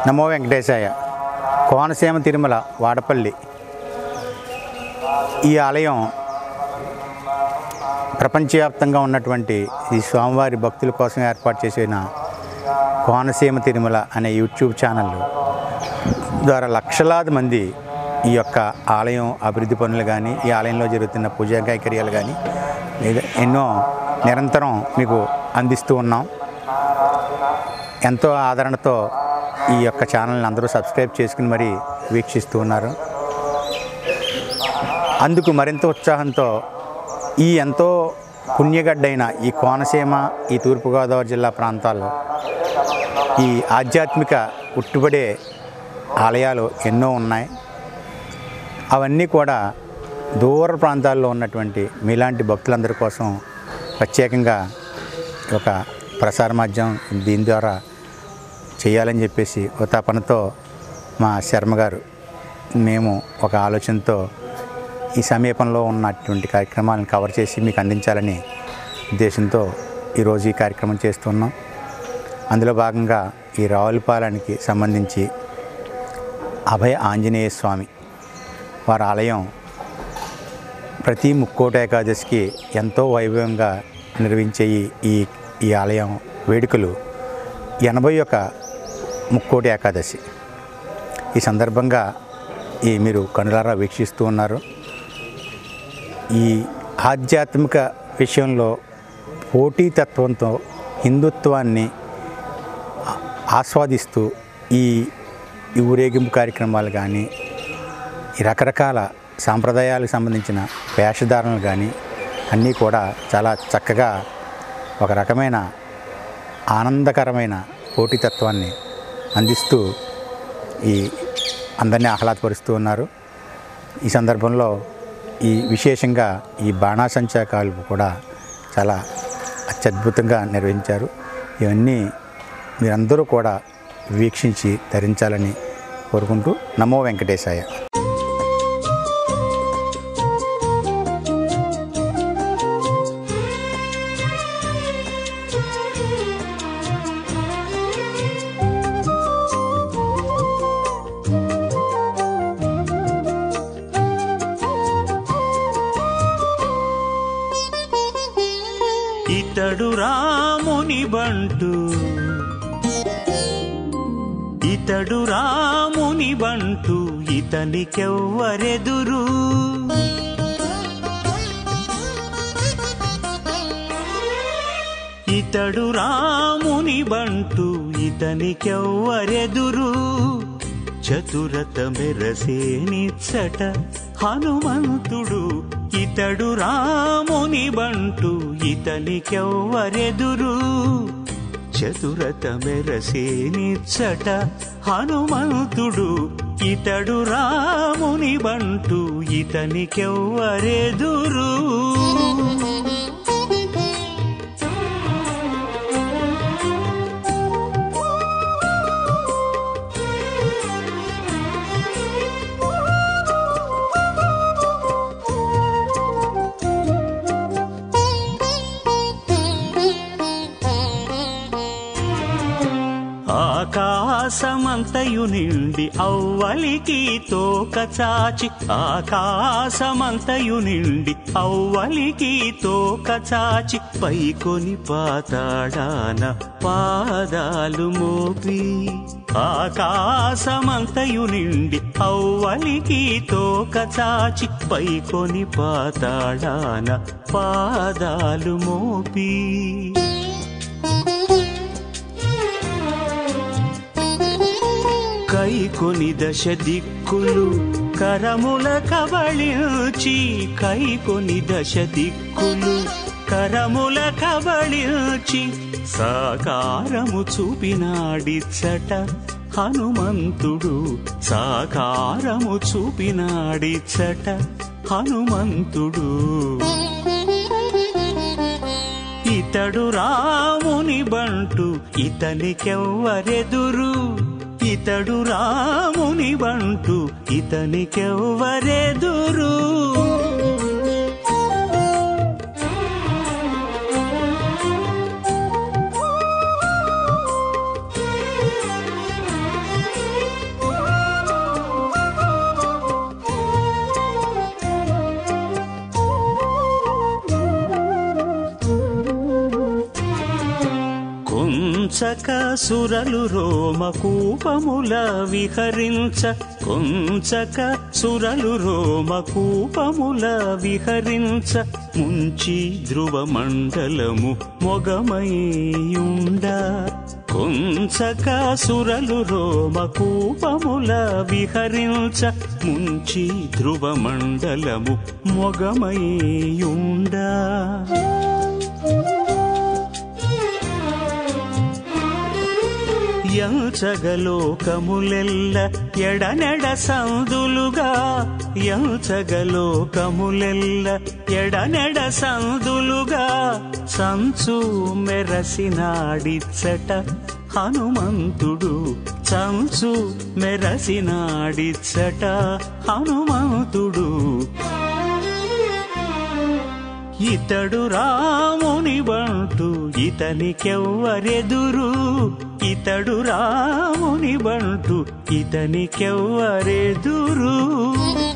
నమో వెంకటేశాయ కోనసీమ తిరుమల వాడపల్లి ఈ ఆలయం ప్రపంచవ్యాప్తంగా ఉన్నటువంటి ఈ స్వామివారి భక్తుల కోసం ఏర్పాటు చేసిన కోనసీమ తిరుమల అనే యూట్యూబ్ ఛానల్ ద్వారా లక్షలాది మంది ఈ యొక్క ఆలయం అభివృద్ధి పనులు కానీ ఈ ఆలయంలో జరుగుతున్న పూజా కైకర్యాలు కానీ లేదా ఎన్నో నిరంతరం మీకు అందిస్తూ ఉన్నాం ఎంతో ఆదరణతో ఈ యొక్క ఛానల్ని అందరూ సబ్స్క్రైబ్ చేసుకుని మరీ వీక్షిస్తూ ఉన్నారు అందుకు మరింత ఉత్సాహంతో ఈ ఎంతో పుణ్యగడ్డైన ఈ కోనసీమ ఈ తూర్పుగోదావరి జిల్లా ప్రాంతాల్లో ఈ ఆధ్యాత్మిక ఉట్టుబడే ఆలయాలు ఎన్నో ఉన్నాయి అవన్నీ కూడా దూర ప్రాంతాల్లో ఉన్నటువంటి మీలాంటి భక్తులందరి కోసం ప్రత్యేకంగా ఒక ప్రసార మాధ్యమం దీని ద్వారా చేయాలని చెప్పేసి ఒక తపనతో మా శర్మ గారు మేము ఒక ఆలోచనతో ఈ సమీపంలో ఉన్నటువంటి కార్యక్రమాలను కవర్ చేసి మీకు అందించాలని ఉద్దేశంతో ఈరోజు ఈ కార్యక్రమం చేస్తున్నాం అందులో భాగంగా ఈ రావులపాలెనికి సంబంధించి అభయ ఆంజనేయ స్వామి వారి ఆలయం ప్రతి ముక్కోట ఏకాదశికి ఎంతో వైభవంగా నిర్వహించే ఈ ఈ ఈ ఆలయం వేడుకలు ఎనభై ఒక ముక్కోటి ఏకాదశి ఈ సందర్భంగా ఈ మీరు కనులారా వీక్షిస్తూ ఉన్నారు ఈ ఆధ్యాత్మిక విషయంలో పోటీతత్వంతో హిందుత్వాన్ని ఆ- ఆస్వాదిస్తూ ఈ ఈ ఊరేగింపు కార్యక్రమాలు కానీ ఈ రకరకాల సాంప్రదాయాలకు సంబంధించిన వేషధారణలు కానీ అన్నీ కూడా చాలా చక్కగా ఒక రకమైన ఆనందకరమైన పోటీతత్వాన్ని అందిస్తూ ఈ అందరినీ ఆహ్లాదపరుస్తూ ఉన్నారు ఈ సందర్భంలో ఈ విశేషంగా ఈ బాణాసంచా కాల్పు కూడా చాలా అత్యద్భుతంగా నిర్వహించారు ఇవన్నీ మీరందరూ కూడా వీక్షించి ధరించాలని కోరుకుంటూ నమో వెంకటేశాయ ఇతడు రాముని బంటు ఇతడు రాముని బంటు ఇతనికెవ్వరెదురు ఇతడు రాముని బంటు ఇతనికెవ్వరెదురు చతురత మెరసేనిచ్చట హనుమంతుడు ఇతడు రాముని బంటు ఇతనికెవ్వరెదురు చతురత మెరసేనిచ్చట హనుమంతుడు ఇతడు రాముని బంటు ఇతనికెవ్వరెదురు ఆకాశమంతయు నిండి అవ్వలికి తోక చాచి ఆకాశమంతయు నిండి అవ్వలికి తోక చాచి పైకొని పాతాడాన పాదాలు మోపి ఆకాశమంతయు నిండి అవ్వలికి తోక చాచి పైకొని పాతాడాన పాదాలు మోపి కైకొని దశ దిక్కులు కరముల కబళించి కైకొని దశ దిక్కులు కరముల కబళించి సాకారము చూపినాడిచ్చట హనుమంతుడు సాకారము చూపినాడిచ్చట హనుమంతుడు ఇతడు రాముని బంటు ఇతనికెవ్వరెదురు ఇతడు రాముని బంటు ఇతనికెవ్వరెదురు కొంచక సురలు రోమ కూపముల విహరించ కొంచక సురలు రోమ కూపముల విహరించ ముంచి ధ్రువ మండలము మొగమయ్యుండ కొంచక సురలు రోమ కూపముల విహరించ ముంచి ధ్రువ మండలము మొగమయ్యుండా యంచగలోకములెల్ల ఎడనెడ సందులుగా యంచగలోకములెల్ల ఎడనెడ సందులుగా సంచు మెరసినాడిచ్చట హనుమంతుడు సంచు మెరసినాడిచ్చట హనుమంతుడు ఇతడు రాముని బంటు ఇతనికెవ్వరెదురు ఇతడు రాముని బంటు ఇతనికెవ్వరెదురు